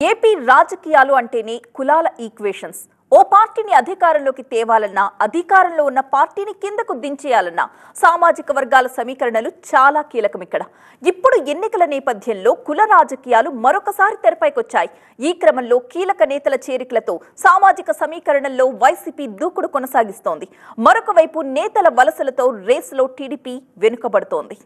AP రాజకీయాలు అంటేనే కులాల ఈక్వేషన్స్ ఓ పార్టీని అధికారంలోకి తేవాలన్నా అధికారంలో ఉన్న పార్టీని కిందకు దించేయాలన్నా సామాజిక వర్గాల సమీకరణలు చాలా కీలకం ఇక్కడ ఇప్పుడు ఎన్నికల నేపథ్యంలో కుల రాజకీయాలు మరొకసారి తెరపైకొచ్చాయి ఈ క్రమంలో కీలక నేతల చేరికలతో సామాజిక సమీకరణల్లో వైసీపీ దూకుడు కొనసాగిస్తోంది మరొక వైపు నేతల వలసలతో రేసులో టీడీపీ వెనుకబడుతోంది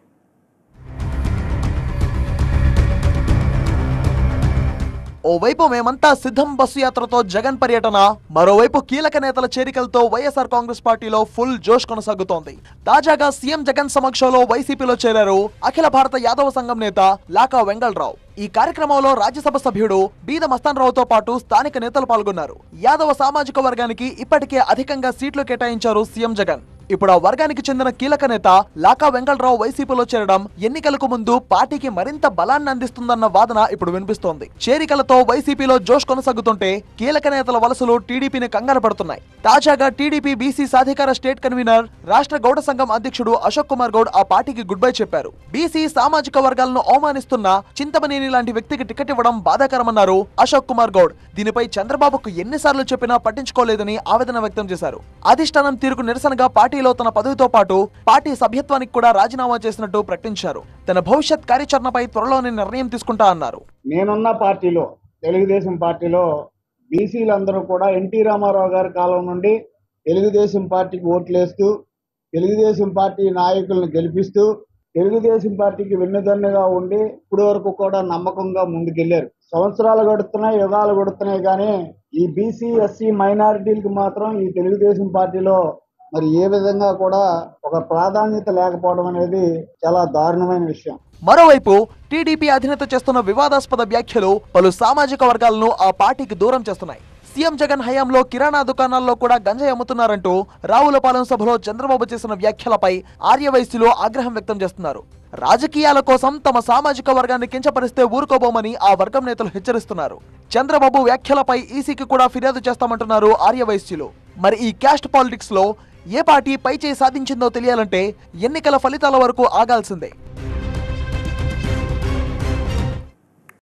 ఓవైపు మేమంతా సిద్ధం బస్సు యాత్రతో జగన్ పర్యటన మరోవైపు కీలక నేతల చేరికలతో వైఎస్ఆర్ కాంగ్రెస్ పార్టీలో ఫుల్ జోష్ కొనసాగుతోంది తాజాగా సీఎం జగన్ సమక్షంలో వైసీపీలో చేరారు అఖిల భారత యాదవ సంఘం నేత లాకా వెంగళరావు ఈ కార్యక్రమంలో రాజ్యసభ సభ్యుడు బీద మస్తాన్ రావుతో పాటు స్థానిక నేతలు పాల్గొన్నారు యాదవ సామాజిక వర్గానికి ఇప్పటికే అధికంగా సీట్లు కేటాయించారు సీఎం జగన్ ఇప్పుడు ఆ వర్గానికి చెందిన కీలక నేత లాకా వెంకట్రావు వైసీపీలో చేరడం ఎన్నికలకు ముందు పార్టీకి మరింత బలాన్ని అందిస్తుందన్న వాదన ఇప్పుడు వినిపిస్తోంది చేరికలతో వైసీపీలో జోష్ కొనసాగుతుంటే కీలక నేతల వలసలు టీడీపీని కంగారు పడుతున్నాయి తాజాగా టీడీపీ బీసీ సాధికార స్టేట్ కన్వీనర్ రాష్ట్ర గౌడ సంఘం అధ్యక్షుడు అశోక్ కుమార్ గౌడ్ ఆ పార్టీకి గుడ్ బై చెప్పారు బీసీ సామాజిక వర్గాలను అవమానిస్తున్న చింతమనేని లాంటి వ్యక్తికి టికెట్ ఇవ్వడం బాధాకరమన్నారు అశోక్ కుమార్ గౌడ్ దీనిపై చంద్రబాబుకు ఎన్నిసార్లు చెప్పినా పట్టించుకోలేదని ఆవేదన వ్యక్తం చేశారు అధిష్టానం తీరుకు నిరసనగా పార్టీలో తన పదవితో పాటు పార్టీ సభ్యత్వానికి కూడా రాజీనామా చేసినట్టు ప్రకటించారు తన భవిష్యత్ కార్యాచరణపై త్వరలోనే నిర్ణయం తీసుకుంటా అన్నారు నేనున్న పార్టీలో తెలుగుదేశం పార్టీలో బీసీలందరూ కూడా ఎన్టీ రామారావు గారి కాలం నుండి తెలుగుదేశం పార్టీకి ఓట్లేస్తూ తెలుగుదేశం పార్టీ నాయకులను గెలిపిస్తూ తెలుగుదేశం పార్టీకి వెన్నుదన్నుగా ఉండి ఇప్పటి వరకు కూడా నమ్మకంగా ముందుకెళ్లారు సంవత్సరాలు గడుస్తున్నాయి యుగాలు గడుస్తున్నాయి కానీ ఈ బీసీ ఎస్సీ మైనారిటీలకు మాత్రం ఈ తెలుగుదేశం పార్టీలో మరి ఏ విధంగా కూడా ఒక ప్రాధాన్యత లేకపోవడం అనేది చాలా దారుణమైన విషయం మరోవైపు టీడీపీ అధినేత చేస్తున్న వివాదాస్పద వ్యాఖ్యలు పలు సామాజిక వర్గాలను ఆ పార్టీకి దూరం చేస్తున్నాయి సీఎం జగన్ హయాంలో కిరాణా దుకాణాల్లో కూడా గంజాయి అమ్ముతున్నారంటూ రావులపాలెం సభలో చంద్రబాబు చేసిన వ్యాఖ్యలపై ఆర్యవైశ్యులు ఆగ్రహం వ్యక్తం చేస్తున్నారు రాజకీయాల కోసం తమ సామాజిక వర్గాన్ని కించపరిస్తే ఊరుకోబోమని ఆ వర్గం నేతలు హెచ్చరిస్తున్నారు చంద్రబాబు వ్యాఖ్యలపై ఈసీకి కూడా ఫిర్యాదు చేస్తామంటున్నారు ఆర్యవైశ్యులు మరి ఈ క్యాస్ట్ పాలిటిక్స్ లో ఏ పార్టీ పై చేయి సాధించిందో తెలియాలంటే ఎన్నికల ఫలితాల వరకు ఆగాల్సిందే